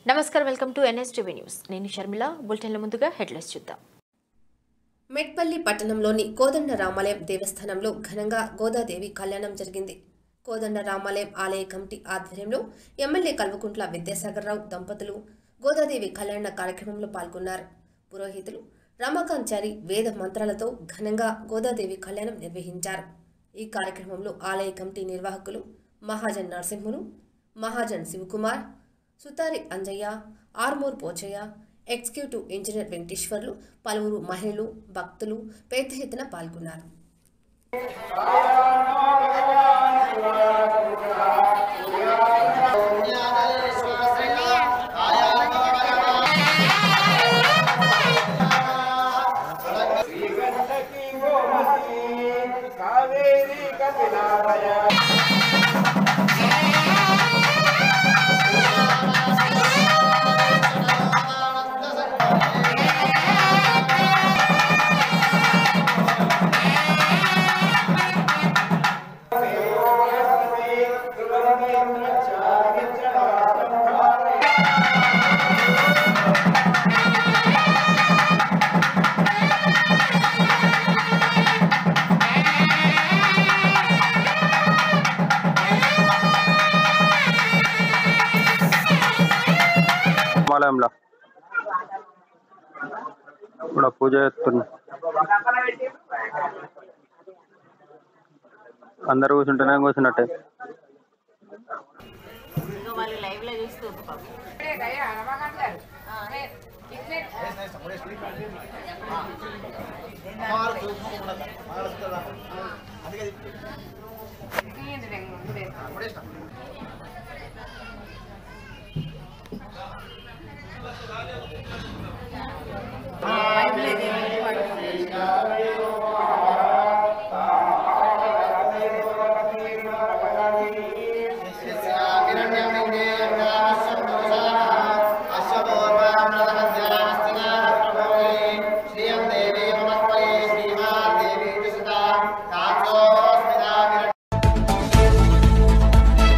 నమస్కారం welcome to NSTV news నేను షర్మిల బులెటిన్ల ముందుగా హెడ్లైన్స్ చూద్దాం మెట్పల్లి పట్టణంలోని కోదండ రామాలయం దేవస్థానంలో ఘనంగా గోదాదేవి కళ్యాణం జరిగింది కోదండ రామాలయం ఆలయ కమిటీ ఆధ్వర్యంలో ఎమ్మెల్యే కల్వకుంట్ల విద్యాసాగర్రావు దంపతులు గోదాదేవి కళ్యాణ కార్యక్రమంలో పాల్గొన్నారు పురోహితులు రమాకాంచారి వేద మంత్రాలతో ఘనంగా గోదాదేవి కళ్యాణం నిర్వహించారు ఈ కార్యక్రమంలో ఆలయ కమిటీ నిర్వాహకులు మహాజన్ నరసింహులు మహాజన్ శివకుమార్ సుతారి అంజయ్య ఆర్మూర్ పోచయ్య ఎగ్జిక్యూటివ్ ఇంజనీర్ వెంకటేశ్వర్లు పలువురు మహిళలు భక్తులు పెద్ద ఎత్తున పాల్గొన్నారు కావేరీ కపిలాలయ రామాలయంలో ఇప్పుడు పూజ చేస్తున్నా అందరు కూర్చుంటేనే కూర్చున్నట్టే